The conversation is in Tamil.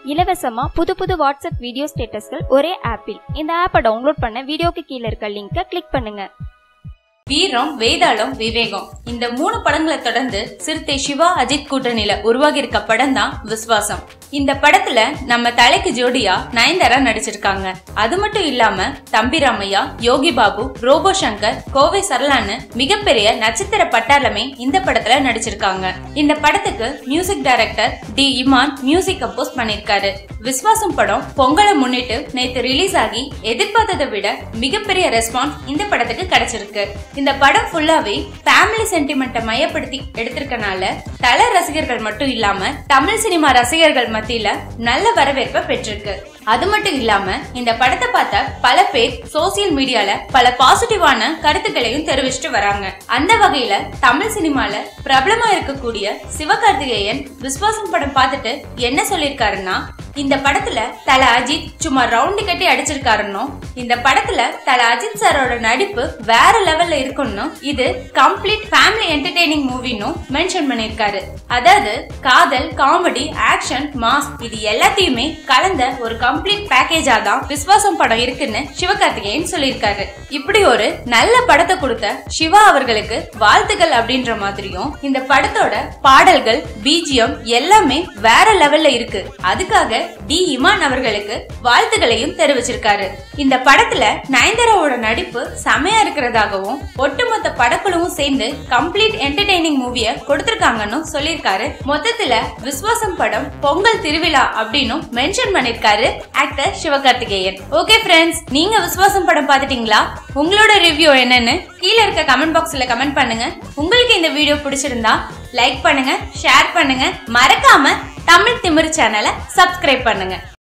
இலவசமா புது புது வாட்ஸ்அப் வீடியோ ஸ்டேட்டஸ்கள் ஒரே ஆப்பில் இந்த ஆப்பை டவுன்லோட் பண்ண வீடியோக்கு கீழே இருக்க லிங்கை கிளிக் பண்ணுங்க வீரம் வேதாளம் விவேகம் இந்த மூணு படங்களை தொடர்ந்து சிறுத்தை சிவா அஜித் கூட்டணியில உருவாகி இருக்க படம் தான் விஸ்வாசம் இந்த படத்துல நம்ம தலைக்கு ஜோடியா நயன்தாரா நடிச்சிருக்காங்க அது மட்டும் இல்லாம தம்பி ராமையா யோகி பாபு ரோபோ சங்கர் கோவை சரளான்னு மிகப்பெரிய நட்சத்திர பட்டாளமே இந்த படத்துல நடிச்சிருக்காங்க இந்த படத்துக்கு music director D Imman music compose பண்ணிருக்காரு விஸ்வாசம் படம் பொங்கலை முன்னிட்டு நேத்து ரிலீஸ் ஆகி எதிர்பார்த்ததை விட மிகப்பெரிய ரெஸ்பான்ஸ் இந்த படத்துக்கு கிடைச்சிருக்கு இந்த படம் ஃபுல்லாவே ஃபேமிலி சென்டிமெண்ட்டை மையப்படுத்தி எடுத்திருக்கனால தல ரசிகர்கள் மட்டும் இல்லாம தமிழ் சினிமா ரசிகர்கள் மத்தியில நல்ல வரவேற்பை பெற்றிருக்கு அது மட்டும் இல்லாம இந்த படத்தை பார்த்த பல பேர் சோசியல் மீடியால பல பாசிட்டிவான கருத்துக்களையும் தெரிவிச்சிட்டு வராங்க அந்த வகையில தமிழ் சினிமால பிரபலமா இருக்கக்கூடிய சிவகார்த்திகேயன் விஸ்வாசம் படம் பார்த்துட்டு என்ன சொல்லிருக்காருன்னா இந்த படத்துல தல அஜித் சும்மா ரவுண்டு கட்டி அடிச்சிருக்காருன்னும் இந்த படத்துல தல அஜித் சாரோட நடிப்பு வேற லெவல்ல இருக்குன்னு இது கம்ப்ளீட் ஃபேமிலி என்டர்டெய்னிங் மூவினும் மென்ஷன் பண்ணிருக்காரு அதாவது காதல் காமெடி ஆக்ஷன் மாஸ் இது எல்லாத்தையுமே கலந்த ஒரு கம்ப்ளீட் பேக்கேஜா தான் விஸ்வாசம் படம் இருக்குன்னு சிவகார்த்திகேயன் சொல்லியிருக்காரு இப்படி ஒரு நல்ல படத்தை கொடுத்த சிவா அவர்களுக்கு வாழ்த்துக்கள் அப்படின்ற மாதிரியும் இந்த படத்தோட பாடல்கள் பிஜிஎம் எல்லாமே வேற லெவல்ல இருக்கு அதுக்காக டி இமான் அவர்களுக்கு வாழ்த்துக்களையும் தெரிவிச்சிருக்காரு இந்த படத்துல நயன்தாராவோட நடிப்பு செமையா இருக்கிறதாகவும் ஒட்டுமொத்த படக்குழுவும் சேர்ந்து கம்ப்ளீட் என்டர்டெய்னிங் மூவிய கொடுத்திருக்காங்கன்னு சொல்லியிருக்காரு மொத்தத்துல விஸ்வாசம் படம் பொங்கல் திருவிழா அப்படின்னும் மென்ஷன் பண்ணிருக்காரு ஆக்டர் சிவகார்த்திகேயன் ஓகே ஃப்ரெண்ட்ஸ் நீங்க விஸ்வாசம் படம் பாத்துட்டீங்களா உங்களோட ரிவ்யூ என்னன்னு கீழே இருக்க கமெண்ட் பாக்ஸ்ல கமெண்ட் பண்ணுங்க உங்களுக்கு இந்த வீடியோ பிடிச்சிருந்தா லைக் பண்ணுங்க ஷேர் பண்ணுங்க மறக்காம தமிழ் திமிரு சேனலை சப்ஸ்கிரைப் பண்ணுங்க